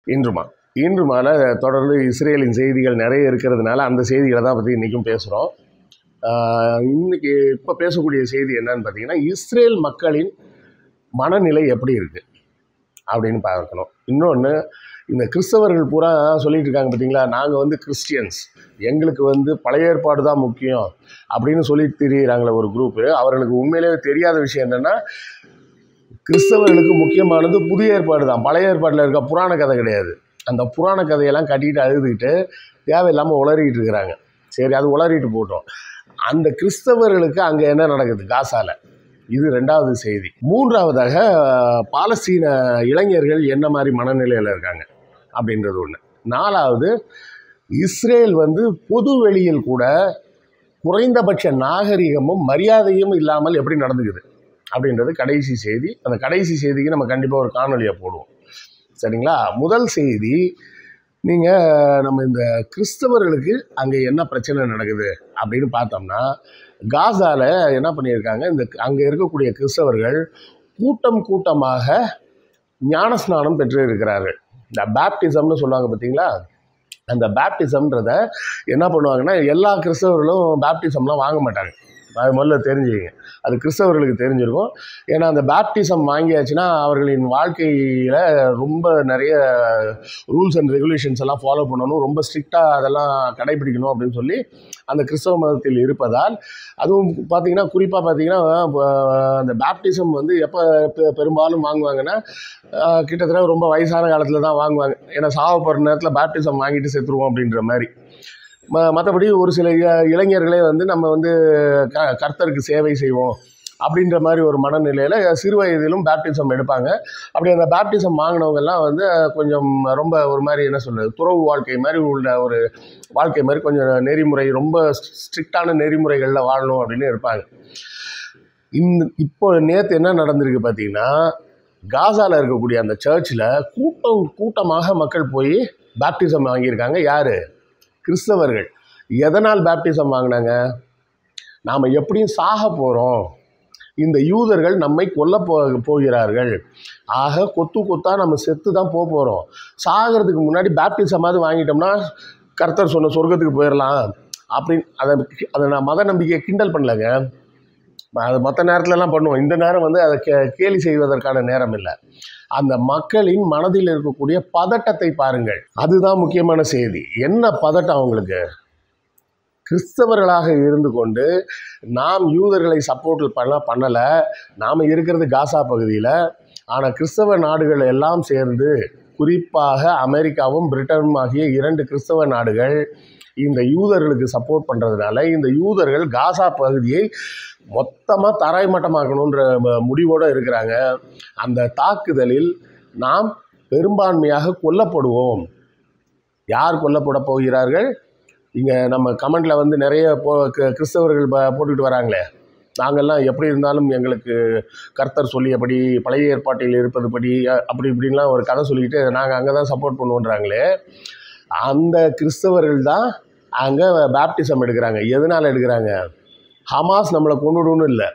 இன்றுமா இன்று மாலை தொடர்ந்து இஸ்ரேலின் செய்திகள் நிறைய இருக்கிறதுனால அந்த செய்திகளை தான் பற்றி இன்றைக்கும் பேசுகிறோம் இன்னைக்கு இப்போ பேசக்கூடிய செய்தி என்னன்னு பார்த்தீங்கன்னா இஸ்ரேல் மக்களின் மனநிலை எப்படி இருக்குது அப்படின்னு பார்க்கணும் இன்னொன்று இந்த கிறிஸ்தவர்கள் பூரா சொல்லிட்டு இருக்காங்க பார்த்தீங்களா நாங்கள் வந்து கிறிஸ்டியன்ஸ் எங்களுக்கு வந்து பழைய ஏற்பாடு தான் முக்கியம் அப்படின்னு சொல்லி திரியிறாங்களே ஒரு குரூப்பு அவர்களுக்கு உண்மையிலேயே தெரியாத விஷயம் என்னென்னா கிறிஸ்தவர்களுக்கு முக்கியமானது புதிய ஏற்பாடு தான் பழைய ஏற்பாட்டில் இருக்க புராண கதை கிடையாது அந்த புராண கதையெல்லாம் கட்டிட்டு அழுதுகிட்டு தேவையில்லாமல் உளறிட்டு இருக்கிறாங்க சரி அது உளறிட்டு போட்டோம் அந்த கிறிஸ்தவர்களுக்கு அங்கே என்ன நடக்குது காசால இது ரெண்டாவது செய்தி மூன்றாவதாக பாலஸ்தீன இளைஞர்கள் என்ன மாதிரி மனநிலையில் இருக்காங்க அப்படின்றது ஒன்று நாலாவது இஸ்ரேல் வந்து பொது வெளியில் கூட குறைந்தபட்ச நாகரிகமும் மரியாதையும் இல்லாமல் எப்படி நடந்துக்குது அப்படின்றது கடைசி செய்தி அந்த கடைசி செய்திக்கு நம்ம கண்டிப்பாக ஒரு காணொலியை போடுவோம் சரிங்களா முதல் செய்தி நீங்கள் நம்ம இந்த கிறிஸ்தவர்களுக்கு அங்கே என்ன பிரச்சனை நடக்குது அப்படின்னு பார்த்தோம்னா காசால என்ன பண்ணியிருக்காங்க இந்த அங்கே இருக்கக்கூடிய கிறிஸ்தவர்கள் கூட்டம் கூட்டமாக ஞானஸ்நானம் பெற்று இருக்கிறார்கள் இந்த பேப்டிசம்னு சொல்லுவாங்க பார்த்தீங்களா அந்த பேப்டிசம்ன்றத என்ன பண்ணுவாங்கன்னா எல்லா கிறிஸ்தவர்களும் பேப்டிசம்லாம் வாங்க மாட்டாங்க அது முதல்ல தெரிஞ்சுக்கிங்க அது கிறிஸ்தவர்களுக்கு தெரிஞ்சிருக்கும் ஏன்னா அந்த பேப்டிசம் வாங்கியாச்சுன்னா அவர்களின் வாழ்க்கையில் ரொம்ப நிறைய ரூல்ஸ் அண்ட் ரெகுலேஷன்ஸ் எல்லாம் ஃபாலோ பண்ணணும் ரொம்ப ஸ்ட்ரிக்டாக அதெல்லாம் கடைபிடிக்கணும் அப்படின்னு சொல்லி அந்த கிறிஸ்தவ மதத்தில் இருப்பதால் அதுவும் பார்த்தீங்கன்னா குறிப்பாக பார்த்தீங்கன்னா அந்த பேப்டிசம் வந்து எப்போ பெ- பெரும்பாலும் வாங்குவாங்கன்னா ஆஹ், கிட்டத்தட்ட ரொம்ப வயசான காலத்தில் தான் வாங்குவாங்க ஏன்னா சாவ போகிற நேரத்தில் பேப்டிசம் வாங்கிட்டு செத்துருவோம் அப்படின்ற மாதிரி ம மற்றபடி ஒரு சில இ- இளைஞர்களே வந்து நம்ம வந்து க கர்த்தருக்கு சேவை செய்வோம் அப்படின்ற மாதிரி ஒரு மனநிலையில் சிறு வயதிலும் பேப்டிசம் எடுப்பாங்க அப்படி அந்த பேப்டிசம் வாங்கினவங்கெல்லாம் வந்து கொஞ்சம் ரொம்ப ஒரு மாதிரி என்ன சொல்கிறது துறவு வாழ்க்கை மாதிரி உள்ள ஒரு வாழ்க்கை மாதிரி கொஞ்சம் நெறிமுறை ரொம்ப ஸ்ட்ரிக்டான நெறிமுறைகளில் வாழணும் அப்படின்னு இருப்பாங்க இந்த இப்போ நேற்று என்ன நடந்திருக்கு பார்த்தீங்கன்னா காசால இருக்கக்கூடிய அந்த சர்ச்சில் கூட்டம் கூட்டமாக மக்கள் போய் பேப்டிசம் வாங்கியிருக்காங்க யார் கிறிஸ்தவர்கள் எதனால் பேப்டிசம் வாங்கினாங்க நாம் எப்படியும் சாக போகிறோம் இந்த யூதர்கள் நம்மை கொல்ல போ போகிறார்கள் ஆக கொத்து கொத்தா நம்ம செத்து தான் போக போகிறோம் சாகிறதுக்கு முன்னாடி பேப்டிசமாவது வாங்கிட்டோம்னா கர்த்தர் சொன்ன சொர்க்கத்துக்கு போயிடலாம் அப்படின்னு அதை அதை நான் மத நம்பிக்கையை கிண்டல் பண்ணலங்க அது மற்ற நேரத்துலலாம் பண்ணுவோம் இந்த நேரம் வந்து அதை கே கேலி செய்வதற்கான நேரம் இல்லை அந்த மக்களின் மனதில் இருக்கக்கூடிய பதட்டத்தை பாருங்கள் அதுதான் முக்கியமான செய்தி என்ன பதட்டம் அவங்களுக்கு கிறிஸ்தவர்களாக இருந்து கொண்டு நாம் யூதர்களை சப்போர்ட் பண்ண பண்ணலை நாம் இருக்கிறது காசா பகுதியில் ஆனால் கிறிஸ்தவ நாடுகள் எல்லாம் சேர்ந்து குறிப்பாக அமெரிக்காவும் பிரிட்டனும் ஆகிய இரண்டு கிறிஸ்தவ நாடுகள் இந்த யூதர்களுக்கு சப்போர்ட் பண்ணுறதுனால இந்த யூதர்கள் காசா பகுதியை மொத்தமாக தரைமட்டமாக்கணுன்ற ம- முடிவோடு இருக்கிறாங்க அந்த தாக்குதலில் நாம் பெரும்பான்மையாக கொல்லப்படுவோம் யார் கொல்லப்பட போகிறார்கள் இங்கே நம்ம கமெண்டில் வந்து நிறைய போ க- கிறிஸ்தவர்கள் ப- போட்டுக்கிட்டு வராங்களே நாங்கள்லாம் எப்படி இருந்தாலும் எங்களுக்கு கர்த்தர் சொல்லியபடி பழைய ஏற்பாட்டில் இருப்பதுபடி அ- அப்படி இப்படின்லாம் ஒரு கதை சொல்லிக்கிட்டு நாங்கள் அங்கே தான் சப்போர்ட் பண்ணுவோன்றாங்களே அந்த கிறிஸ்தவர்கள் தான் அங்கே பேப்டிசம் எடுக்கிறாங்க எதனால் எடுக்கிறாங்க ஹமாஸ் நம்மளை கொண்டுடுன்னு இல்லை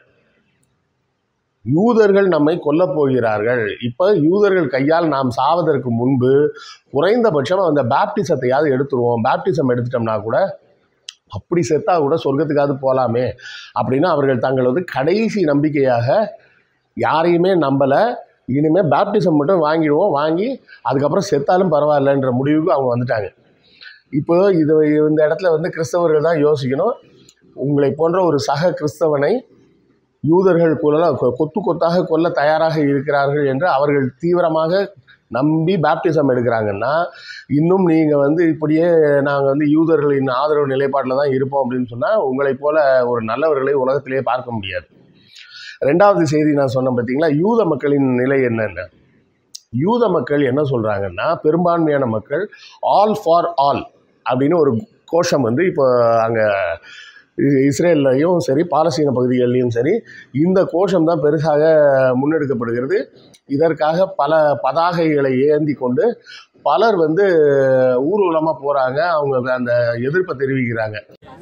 யூதர்கள் நம்மை கொல்லப் போகிறார்கள் இப்போ யூதர்கள் கையால் நாம் சாவதற்கு முன்பு குறைந்தபட்சம் அந்த பேப்டிசத்தையாவது எடுத்துருவோம் பேப்டிசம் எடுத்துட்டோம்னா கூட அப்படி செத்தா கூட சொர்க்கத்துக்காவது போகலாமே அப்படின்னு அவர்கள் தங்களது கடைசி நம்பிக்கையாக யாரையுமே நம்பலை இனிமேல் பேப்டிசம் மட்டும் வாங்கிடுவோம் வாங்கி அதுக்கப்புறம் செத்தாலும் பரவாயில்லன்ற முடிவுக்கு அவங்க வந்துட்டாங்க இப்போ இது இந்த இடத்துல வந்து கிறிஸ்தவர்கள் தான் யோசிக்கணும் உங்களை போன்ற ஒரு சக கிறிஸ்தவனை யூதர்கள் கொல்ல கொ- கொத்து கொத்தாக கொல்ல தயாராக இருக்கிறார்கள் என்று அவர்கள் தீவிரமாக நம்பி பேப்டிசம் எடுக்கிறாங்கன்னா இன்னும் நீங்கள் வந்து இப்படியே நாங்கள் வந்து யூதர்களின் ஆதரவு நிலைப்பாட்டில் தான் இருப்போம் அப்படின்னு சொன்னால் உங்களைப் போல ஒரு நல்லவர்களை உலகத்திலேயே பார்க்க முடியாது ரெண்டாவது செய்தி நான் சொன்னேன் பார்த்தீங்களா யூத மக்களின் நிலை என்னென்ன யூத மக்கள் என்ன சொல்கிறாங்கன்னா பெரும்பான்மையான மக்கள் ஆல் ஃபார் ஆல் அப்படின்னு ஒரு கோஷம் வந்து இப்போ அங்கே இஸ்ரேல்லையும் சரி பாலஸ்தீன பகுதிகளிலையும் சரி இந்த கோஷம் தான் பெருசாக முன்னெடுக்கப்படுகிறது இதற்காக பல பதாகைகளை ஏந்தி கொண்டு பலர் வந்து ஊர்வலமாக போகிறாங்க அவங்க அந்த எதிர்ப்பை தெரிவிக்கிறாங்க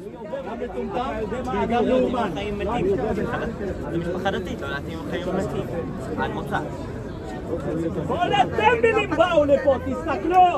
וגם לאומן. חיים מתים. זה משפחה דתית, לא יודעת אם הם חיים או מתים. על מוצא. Volete mi Paolo Potti, sta claro!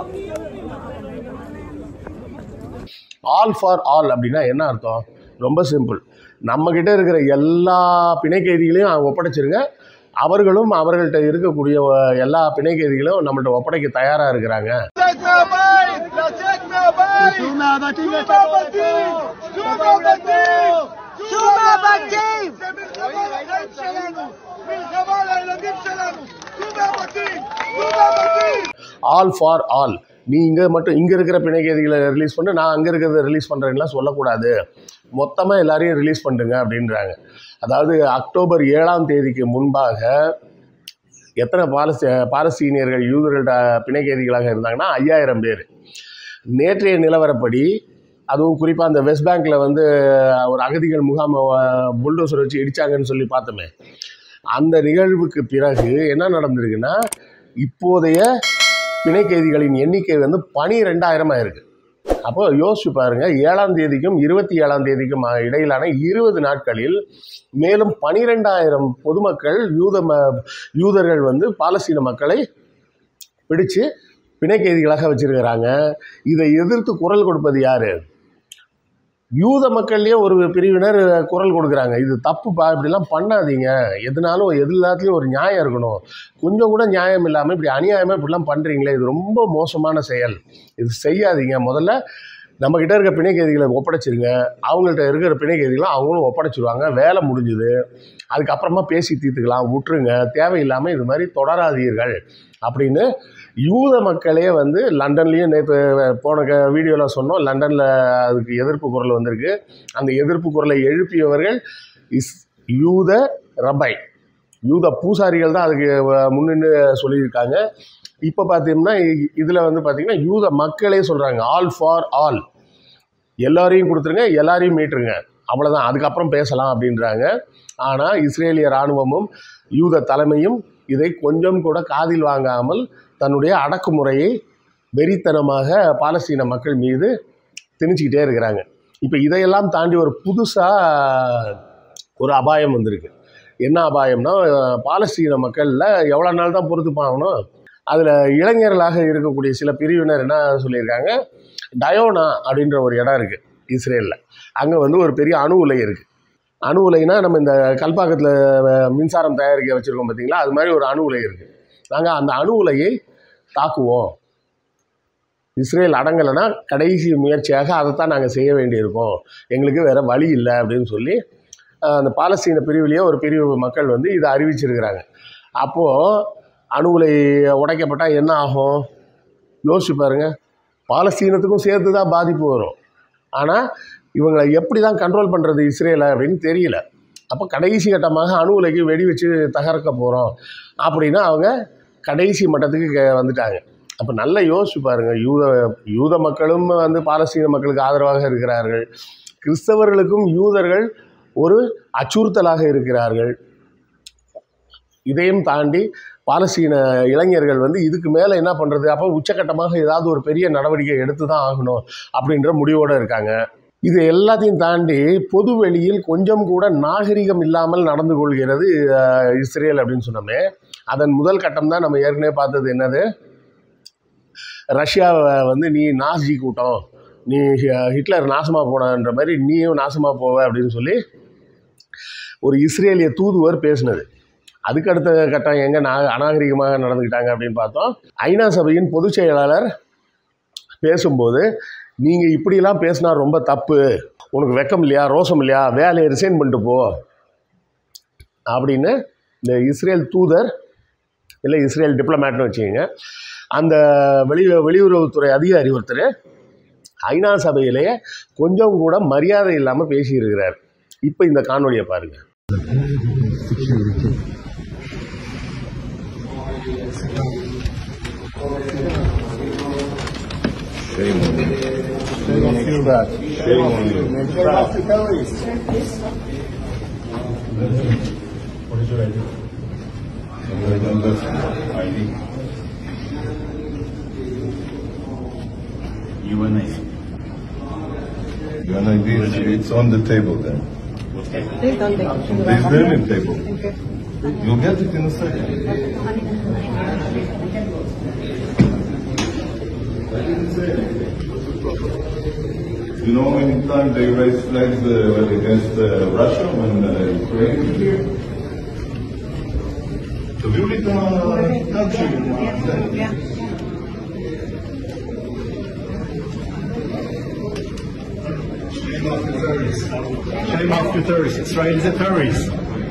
All for all அப்படின்னா என்ன அர்த்தம் ரொம்ப சிம்பிள் நம்மக்கிட்ட இருக்கிற எல்லா பிணை கைதிகளையும் அவங்க ஒப்படைச்சிருங்க அவர்களும் அவர்கள்ட்ட இருக்கக்கூடிய அஹ், எல்லா பிணை கைதிகளையும் நம்மள்ட்ட ஒப்படைக்க தயாராக இருக்கிறாங்க לצאת מהבית! לצאת מהבית! צאו מהבתים! צאו מהבתים! צאו מהבתים! צאו מהבתים! זה מלחמה על החיים שלנו! מלחמה על הילדים שלנו! צאו מהבתים! צאו מהבתים! ஆல் ஃபார் ஆல் நீ இங்கே மட்டும் இங்கே இருக்கிற பிணை கைதிகளை ரிலீஸ் பண்ணு நான் அங்கே இருக்கிறத ரிலீஸ் பண்ணுறேன்லாம் சொல்லக்கூடாது மொத்தமாக எல்லாரையும் ரிலீஸ் பண்ணுங்க அப்படின்றாங்க அதாவது அக்டோபர் ஏழாம் தேதிக்கு முன்பாக எத்தனை பாலஸ்தீ பாலஸ்தீனியர்கள் யூதர்கள்ட்ட பிணை கைதிகளாக இருந்தாங்கன்னா ஐயாயிரம் பேர் நேற்றைய நிலவரப்படி அதுவும் குறிப்பாக அந்த வெஸ்ட் பேங்க்கில் வந்து ஒரு அகதிகள் முகாம் புல்டோசர் வச்சு இடிச்சாங்கன்னு சொல்லி பார்த்தோமே அந்த நிகழ்வுக்கு பிறகு என்ன நடந்திருக்குன்னா இப்போதைய பிணை கைதிகளின் எண்ணிக்கை வந்து பனிரெண்டாயிரமாக இருக்குது அப்போ யோசிச்சு பாருங்க ஏழாம் தேதிக்கும் இருபத்தி ஏழாம் தேதிக்கும் இடையிலான இருபது நாட்களில் மேலும் பனிரெண்டாயிரம் பொதுமக்கள் யூத ம யூதர்கள் வந்து பாலஸ்தீன மக்களை பிடிச்சு பிணை கைதிகளாக வச்சிருக்கிறாங்க இதை எதிர்த்து குரல் கொடுப்பது யாரு யூத மக்கள்லேயே ஒரு பிரிவினர் குரல் கொடுக்குறாங்க இது தப்புப்பா இப்படிலாம் பண்ணாதீங்க எதுனாலும் எல்லாத்துலேயும் ஒரு நியாயம் இருக்கணும் கொஞ்சம் கூட நியாயம் இல்லாமல் இப்படி அநியாயமாக இப்படிலாம் பண்ணுறீங்களே இது ரொம்ப மோசமான செயல் இது செய்யாதீங்க முதல்ல நம்மக்கிட்ட இருக்க பிணை கைதிகளை ஒப்படைச்சிருங்க அவங்கள்ட்ட இருக்கிற பிணை கைதிகளை அவங்களும் ஒப்படைச்சிருவாங்க வேலை முடிஞ்சுது அதுக்கப்புறமா பேசி தீர்த்துக்கலாம் விட்டுருங்க தேவையில்லாமல் இது மாதிரி தொடராதீர்கள் அப்படின்னு யூத மக்களே வந்து லண்டன்லேயும் நேற்று போன க வீடியோவில் சொன்னோம் லண்டனில் அதுக்கு எதிர்ப்பு குரல் வந்திருக்கு அந்த எதிர்ப்பு குரலை எழுப்பியவர்கள் இஸ் யூத ரபை யூத பூசாரிகள் தான் அதுக்கு முன்னின்று சொல்லியிருக்காங்க இப்போ பார்த்தீங்கன்னா இதில் வந்து பார்த்தீங்கன்னா யூத மக்களே சொல்கிறாங்க ஆல் ஃபார் ஆல் எல்லாரையும் கொடுத்துருங்க எல்லாரையும் மீட்டுருங்க அவ்வளோதான் அதுக்கப்புறம் பேசலாம் அப்படின்றாங்க ஆனால் இஸ்ரேலிய இராணுவமும் யூத தலைமையும் இதை கொஞ்சம் கூட காதில் வாங்காமல் தன்னுடைய அடக்குமுறையை வெறித்தனமாக பாலஸ்தீன மக்கள் மீது திணிச்சிக்கிட்டே இருக்கிறாங்க இப்போ இதையெல்லாம் தாண்டி ஒரு புதுசாக ஒரு அபாயம் வந்திருக்கு என்ன அபாயம்னா பாலஸ்தீன மக்களில் எவ்வளோ நாள் தான் பொறுத்து பார்க்கணும் அதில் இளைஞர்களாக இருக்கக்கூடிய சில பிரிவினர் என்ன சொல்லியிருக்காங்க டயோனா அப்படின்ற ஒரு இடம் இருக்குது இஸ்ரேலில் அங்கே வந்து ஒரு பெரிய அணு உலை இருக்குது அணு உலைனா நம்ம இந்த கல்பாக்கத்தில் மின்சாரம் தயாரிக்க வச்சுருக்கோம் பார்த்தீங்களா அது மாதிரி ஒரு அணு உலை இருக்குது நாங்கள் அந்த அணு உலையை தாக்குவோம் இஸ்ரேல் அடங்கலைன்னா கடைசி முயற்சியாக அதைத்தான் நாங்கள் செய்ய வேண்டியிருக்கோம் எங்களுக்கு வேறு வழி இல்லை அப்படின்னு சொல்லி அஹ், அந்த பாலஸ்தீன பிரிவிலேயே ஒரு பிரிவு மக்கள் வந்து இதை அறிவிச்சிருக்கிறாங்க அப்போது அணு உலை உடைக்கப்பட்டால் என்ன ஆகும் யோசிச்சு பாருங்க பாலஸ்தீனத்துக்கும் சேர்த்து தான் பாதிப்பு வரும் ஆனால் இவங்களை எப்படி தான் கண்ட்ரோல் பண்ணுறது இஸ்ரேலை அப்படின்னு தெரியல அப்போ கடைசி கட்டமாக அணு உலைக்கு வெடி வச்சு தகர்க்க போகிறோம் அப்படின்னு அவங்க கடைசி மட்டத்துக்கு கே- வந்துட்டாங்க அப்போ நல்லா யோசிச்சு பாருங்க யூத யூத மக்களும் வந்து பாலஸ்தீன மக்களுக்கு ஆதரவாக இருக்கிறார்கள் கிறிஸ்தவர்களுக்கும் யூதர்கள் ஒரு அச்சுறுத்தலாக இருக்கிறார்கள் இதையும் தாண்டி பாலஸ்தீன இளைஞர்கள் வந்து இதுக்கு மேலே என்ன பண்ணுறது அப்போ உச்சக்கட்டமாக ஏதாவது ஒரு பெரிய நடவடிக்கை எடுத்து தான் ஆகணும் அப்படின்ற முடிவோடு இருக்காங்க இது எல்லாத்தையும் தாண்டி பொது வெளியில் கொஞ்சம் கூட நாகரிகம் இல்லாமல் நடந்து கொள்கிறது அஹ், இஸ்ரேல் அப்படின்னு சொன்னோமே அதன் முதல் கட்டம் தான் நம்ம ஏற்கனவே பார்த்தது என்னது ரஷ்யாவை வந்து நீ நாசி கூட்டம் நீ ஹி- ஹிட்லர் நாசமாக போனன்ற மாதிரி நீயும் நாசமாக போவ அப்படின்னு சொல்லி ஒரு இஸ்ரேலிய தூதுவர் பேசினது அதுக்கு அடுத்த கட்டம் எங்கே நா அநாகரிகமாக நடந்துக்கிட்டாங்க அப்படின்னு பார்த்தோம் ஐநா சபையின் பொதுச் செயலாளர் பேசும்போது நீங்கள் இப்படிலாம் பேசினா ரொம்ப தப்பு உனக்கு வெக்கம் இல்லையா ரோசம் இல்லையா வேலையை ரிசைன் பண்ணிட்டு போ அப்படின்னு இந்த இஸ்ரேல் தூதர் இல்லை இஸ்ரேல் டிப்ளமேட்னு வச்சுக்கோங்க அந்த வெளி வெளியுறவுத்துறை அதிகாரி ஒருத்தர் ஐநா சபையிலேயே கொஞ்சம் கூட மரியாதை இல்லாமல் பேசியிருக்கிறார் இப்போ இந்த காணொலியை பாருங்கள் UNIC. You want ID? It's on the table then. Please don't take it to the Please back. learn the table. Okay. You'll get it in a second. You know how many times they raised flags uh, against uh, Russia when uh, Ukraine was here? תביאו לי את הקו שלי. Shame off the terrorists. Shame off the terrorists. Israel is a terrorist.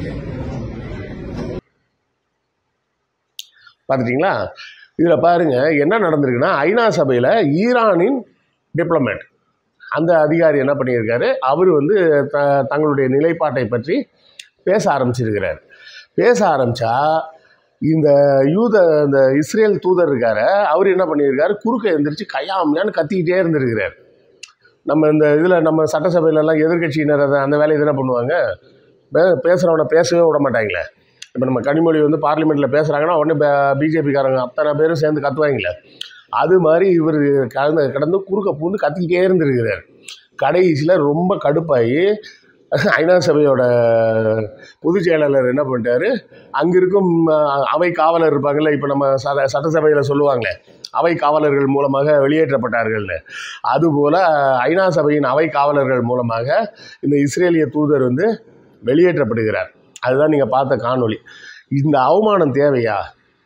பார்த்துட்டிங்களா இதில் பாருங்க என்ன நடந்திருக்குன்னா ஐநா சபையில் ஈரானின் diplomat அந்த அதிகாரி என்ன பண்ணியிருக்காரு அவர் வந்து த தங்களுடைய நிலைப்பாட்டை பற்றி பேச ஆரம்பிச்சிருக்கிறார் பேச ஆரம்பித்தா இந்த யூத இந்த இஸ்ரேல் தூதர் இருக்காரு அவர் என்ன பண்ணியிருக்காரு குறுக்க எந்திரிச்சு கையாமையான்னு கத்திக்கிட்டே இருந்திருக்கிறார் நம்ம இந்த இதில் நம்ம சட்டசபையிலலாம் எதிர்க்கட்சியினர் அதை அந்த வேலையை தானே பண்ணுவாங்க பே- பேசுகிறவனை பேசவே விட மாட்டாங்களே இப்போ நம்ம கனிமொழி வந்து பார்லிமெண்ட்டில் பேசுகிறாங்கன்னா உடனே பிஜேபிக்காரங்க அத்தனை பேரும் சேர்ந்து கத்துவாங்களே அது மாதிரி இவர் கடந்து கடந்து குறுக்க பூந்து கத்திக்கிட்டே இருந்திருக்கிறார் கடைசியில் ரொம்ப கடுப்பாகி ஐநா சபையோட பொதுச் செயலாளர் என்ன பண்ணிட்டாரு அங்கே இருக்கும் அஹ், அவை காவலர் இருப்பாங்கல்ல இப்போ நம்ம சட்ட சட்டசபையில் சொல்லுவாங்களே அவை காவலர்கள் மூலமாக வெளியேற்றப்பட்டார்கள்னு அதுபோல் ஐநா சபையின் அவை காவலர்கள் மூலமாக இந்த இஸ்ரேலிய தூதர் வந்து வெளியேற்றப்படுகிறார் அதுதான் நீங்கள் பார்த்த காணொளி இந்த அவமானம் தேவையா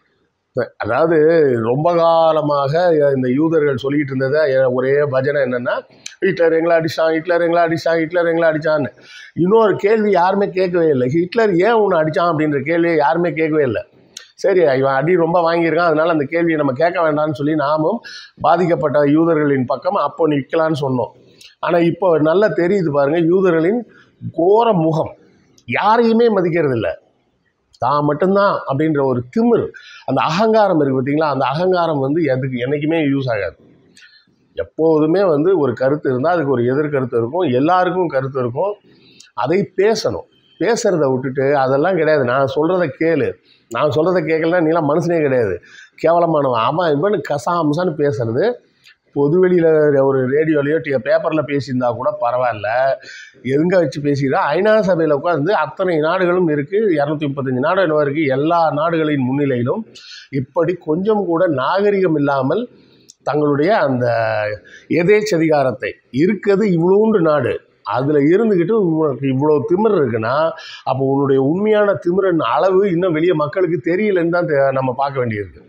அதாவது ரொம்ப காலமாக இந்த யூதர்கள் சொல்லிட்டு இருந்ததை எ- ஒரே பஜனை என்னன்னா ஹிட்லர் எங்களை அடிச்சான் ஹிட்லர் எங்களை அடிச்சான் ஹிட்லர் எங்களை அடிச்சான்னு இன்னொரு கேள்வி யாருமே கேட்கவே இல்லை ஹிட்லர் ஏன் உன்னை அடிச்சான் அப்படின்ற கேள்வியை யாருமே கேட்கவே இல்லை சரி இவன் அடி ரொம்ப வாங்கியிருக்கான் அதனால அந்த கேள்வியை நம்ம கேட்க வேண்டாம்னு சொல்லி நாமும் பாதிக்கப்பட்ட யூதர்களின் பக்கம் அப்போ நிற்கலான்னு சொன்னோம் ஆனால் இப்போ நல்லா தெரியுது பாருங்க யூதர்களின் கோர முகம் யாரையுமே மதிக்கிறது இல்லை தான் மட்டும்தான் அப்படின்ற ஒரு திமிர் அந்த அகங்காரம் இருக்குது பார்த்தீங்களா அந்த அகங்காரம் வந்து எதுக்கு என்றைக்குமே யூஸ் ஆகாது எப்போதுமே வந்து ஒரு கருத்து இருந்தால் அதுக்கு ஒரு எதிர்கருத்து இருக்கும் எல்லாருக்கும் கருத்து இருக்கும் அதை பேசணும் பேசுகிறத விட்டுட்டு அதெல்லாம் கிடையாது நான் சொல்கிறத கேளு நான் சொல்கிறத கேட்கலன்னா நீலாம் மனுஷனே கிடையாது கேவலமானவன் அவன் இவனு கசாமசான்னு பேசுறது பொதுவெளியில் ஒரு ரேடியோலையோ டி பேப்பரில் பேசியிருந்தா கூட பரவாயில்ல எங்கே வச்சு பேசிக்கிறா ஐநா சபையில் உட்காந்து அத்தனை நாடுகளும் இருக்குது இரநூத்தி முப்பத்தஞ்சு நாடு என்னவோ இருக்குது எல்லா நாடுகளின் முன்னிலையிலும் இப்படி கொஞ்சம் கூட நாகரிகம் இல்லாமல் தங்களுடைய அந்த எதேச்சதிகாரத்தை இருக்கிறது இவ்வளோண்டு நாடு அதில் இருந்துக்கிட்டு உனக்கு இவ்வளோ திமிர் இருக்குன்னா அப்போ உன்னுடைய உண்மையான திமிரின் அளவு இன்னும் வெளியே மக்களுக்கு தெரியலன்னு தான் தெ- நம்ம பார்க்க வேண்டியிருக்கு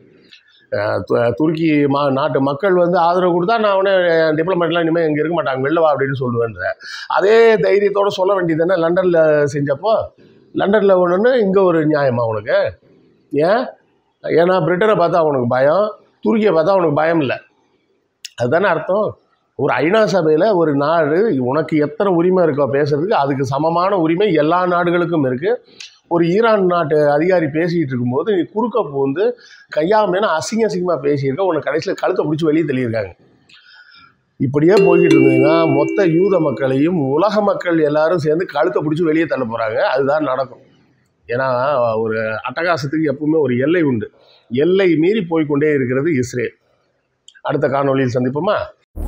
அஹ் து- துருக்கி மா நாட்டு மக்கள் வந்து ஆதரவு கொடுத்தா நான் அவனே டிப்ளமேட்லாம் இனிமேல் இங்கே இருக்க மாட்டாங்க வெளில வா அப்படின்னு சொல்லுவேன்ற அதே தைரியத்தோட சொல்ல வேண்டியது தானே லண்டனில் செஞ்சப்போ லண்டனில் ஒன்றுன்னு இங்கே ஒரு நியாயமா உனக்கு ஏன் ஏன்னா பிரிட்டனை பார்த்தா அவனுக்கு பயம் துருக்கியை பார்த்தா அவனுக்கு பயம் இல்லை அதுதானே அர்த்தம் ஒரு ஐநா சபையில் ஒரு நாடு உனக்கு எத்தனை உரிமை இருக்கோ பேசுறதுக்கு அதுக்கு சமமான உரிமை எல்லா நாடுகளுக்கும் இருக்குது ஒரு ஈரான் நாட்டு அதிகாரி பேசிக்கிட்டு இருக்கும்போது நீ குறுக்க பூந்து கையாமேனா அசிங்க அசிங்கமாக பேசியிருக்க உனக்கு கடைசியில் கழுத்தை பிடிச்சி வெளியே தள்ளியிருக்காங்க இப்படியே போய்கிட்டு இருந்தீங்கன்னா மொத்த யூத மக்களையும் உலக மக்கள் எல்லாரும் சேர்ந்து கழுத்தை பிடிச்சி வெளியே தள்ள போகிறாங்க அதுதான் நடக்கும் ஏன்னா ஒரு அட்டகாசத்துக்கு எப்பவுமே ஒரு எல்லை உண்டு எல்லை மீறி போய்க்கொண்டே இருக்கிறது இஸ்ரேல் அடுத்த காணொளியில் சந்திப்போமா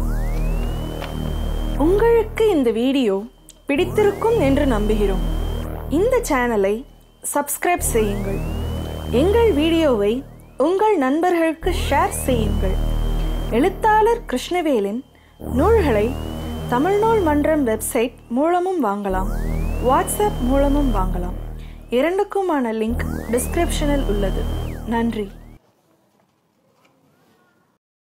உங்களுக்கு இந்த வீடியோ பிடித்திருக்கும் என்று நம்புகிறோம் இந்த சேனலை சப்ஸ்கிரைப் செய்யுங்கள் எங்கள் வீடியோவை உங்கள் நண்பர்களுக்கு ஷேர் செய்யுங்கள் எழுத்தாளர் கிருஷ்ணவேலின் நூல்களை தமிழ்நூல் மன்றம் வெப்சைட் மூலமும் வாங்கலாம் வாட்ஸ்அப் மூலமும் வாங்கலாம் இரண்டுக்குமான லிங்க் டிஸ்கிரிப்ஷனில் உள்ளது நன்றி